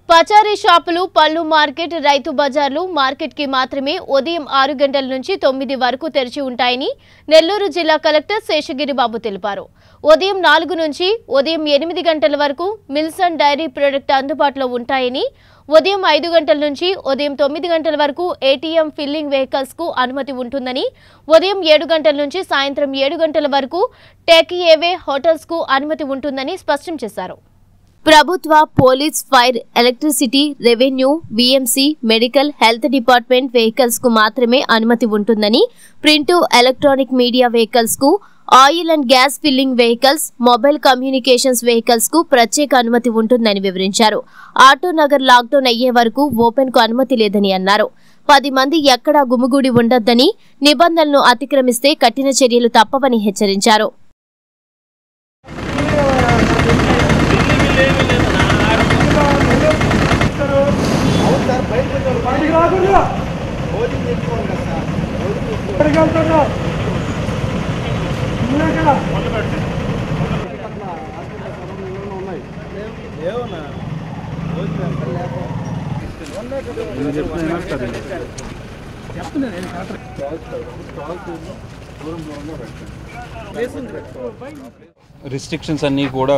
పచారీ షాపులు పళ్ళు మార్కెట్ రైతు బజార్లు మార్కెట్కి మాత్రమే ఉదయం ఆరు గంటల నుంచి తొమ్మిది వరకు తెరిచి ఉంటాయని నెల్లూరు జిల్లా కలెక్టర్ శేషగిరిబాబు తెలిపారు ఉదయం నాలుగు నుంచి ఉదయం ఎనిమిది గంటల వరకు మిల్స్ అండ్ డైరీ ప్రొడక్ట్ అందుబాటులో ఉంటాయని ఉదయం ఐదు గంటల నుంచి ఉదయం తొమ్మిది గంటల వరకు ఏటీఎం ఫిల్లింగ్ వెహికల్స్ కు అనుమతి ఉంటుందని ఉదయం ఏడు గంటల నుంచి సాయంత్రం ఏడు గంటల వరకు టేక్ ఏవే హోటల్స్ కు అనుమతి ఉంటుందని స్పష్టం చేశారు ప్రభుత్వ police fire electricity revenue VMC medical health department vehicles కు మాత్రమే అనుమతి ఉంటుందని ప్రింట్ ఎలక్ట్రానిక్ మీడియా వెహికల్స్ కు oil and gas filling vehicles mobile communications vehicles కు ప్రత్యేక అనుమతి ఉంటుందని వివరించారు ఆటో నగర్ లాక్డౌన్ అయ్యే వరకు ఓపెన్ కు అనుమతి లేదని అన్నారు పది మంది ఎక్కడా గుమిగూడి ఉండొద్దని నిబంధనలను అతిక్రమిస్తే కఠిన చర్యలు తప్పవని హెచ్చరించారు బయటికి రాకుండా ఎక్కడికి వెళ్తున్నా నువ్వెక్కడ రిస్ట్రిక్షన్స్ అన్నీ కూడా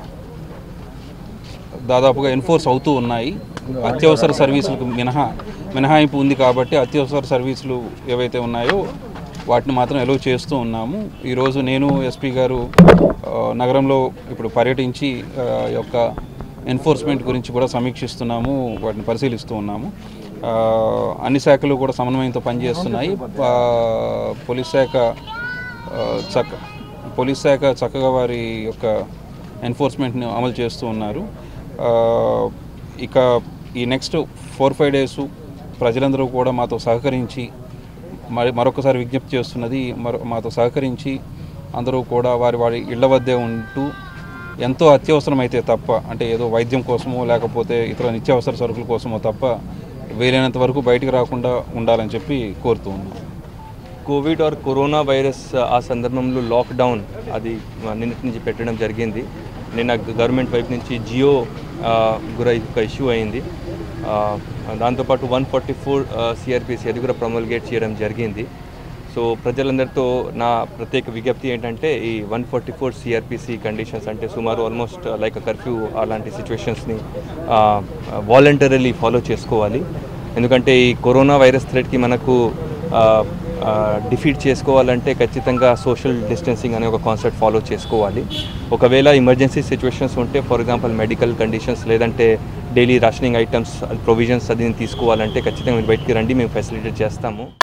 దాదాపుగా ఎన్ఫోర్స్ అవుతూ ఉన్నాయి అత్యవసర సర్వీసులకు మినహా మినహాయింపు ఉంది కాబట్టి అత్యవసర సర్వీసులు ఏవైతే ఉన్నాయో వాటిని మాత్రం ఎలో చేస్తూ ఉన్నాము ఈరోజు నేను ఎస్పీ గారు ఆ, నగరంలో ఇప్పుడు పర్యటించి ఆ, యొక్క ఎన్ఫోర్స్మెంట్ గురించి కూడా సమీక్షిస్తున్నాము వాటిని పరిశీలిస్తూ ఉన్నాము ఆ, అన్ని శాఖలు కూడా సమన్వయంతో పనిచేస్తున్నాయి ఆ, పోలీస్ శాఖ ఆ, చక్క పోలీస్ శాఖ చక్కగా వారి యొక్క ఎన్ఫోర్స్మెంట్ని అమలు చేస్తూ ఉన్నారు ఆ, ఇక ఈ నెక్స్ట్ ఫోర్ ఫైవ్ డేస్ ప్రజలందరూ కూడా మాతో సహకరించి మరి మరొకసారి విజ్ఞప్తి చేస్తున్నది మరో మాతో సహకరించి అందరూ కూడా వారి వారి ఇళ్ల వద్దే ఉంటూ ఎంతో అత్యవసరమైతే తప్ప అంటే ఏదో వైద్యం కోసమో లేకపోతే ఇతర నిత్యావసర సరుకుల కోసమో తప్ప వీలైనంత వరకు బయటికి రాకుండా ఉండాలని చెప్పి కోరుతూ ఉన్నాం కోవిడ్ ఆర్ కరోనా వైరస్ ఆ సందర్భంలో లాక్డౌన్ అది నిన్నటి నుంచి పెట్టడం జరిగింది నిన్న గవర్నమెంట్ వైపు నుంచి జియో గురై ఒక ఇష్యూ అయింది ఆ, దాంతోపాటు వన్ ఫార్టీ ఫోర్ సిఆర్పిసి అది కూడా ప్రొమల్గేట్ చేయడం జరిగింది సో ప్రజలందరితో నా ప్రత్యేక విజ్ఞప్తి ఏంటంటే ఈ one forty four CRPC conditions అంటే సుమారు ఆల్మోస్ట్ లైక్ కర్ఫ్యూ అలాంటి సిచ్యువేషన్స్ని వాలంటరీలీ ఫాలో చేసుకోవాలి ఎందుకంటే ఈ కరోనా వైరస్ థ్రెట్కి మనకు డిఫీట్ చేసుకోవాలంటే ఖచ్చితంగా సోషల్ డిస్టెన్సింగ్ అనే ఒక కాన్సెప్ట్ ఫాలో చేసుకోవాలి ఒకవేళ ఎమర్జెన్సీ సిచ్యువేషన్స్ ఉంటే ఫర్ ఎగ్జాంపుల్ మెడికల్ కండిషన్స్ లేదంటే డైలీ రేషనింగ్ ఐటమ్స్ ప్రొవిజన్స్ అది తీసుకోవాలంటే ఖచ్చితంగా మీరు బయటికి రండి మేము ఫెసిలిటేట్ చేస్తాము